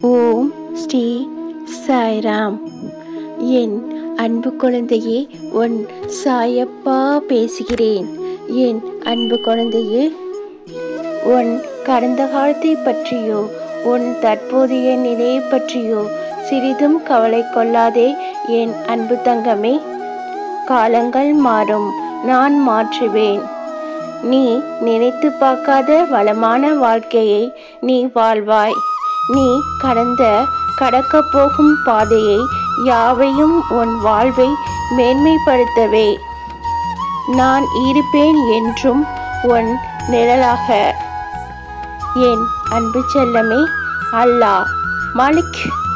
ஓம் ஸ்ரீ சாய்ராம் என் அன்பு குழந்தையே உன் சாயப்பா பேசுகிறேன் என் அன்பு குழந்தையே உன் கடந்த காலத்தை பற்றியோ உன் தற்போதைய நிலையை பற்றியோ சிறிதும் கவலை கொள்ளாதே என் அன்பு தங்கமே காலங்கள் மாறும் நான் மாற்றுவேன் நீ நினைத்து பார்க்காத வளமான வாழ்க்கையை நீ வாழ்வாய் நீ கடந்த கடக்கப் போகும் பாதையை யாவையும் உன் வாழ்வை மேன்மைப்படுத்தவே நான் இருப்பேன் என்றும் உன் நிழலாக என் அன்பு செல்லமே அல்லாஹ் மாலிக்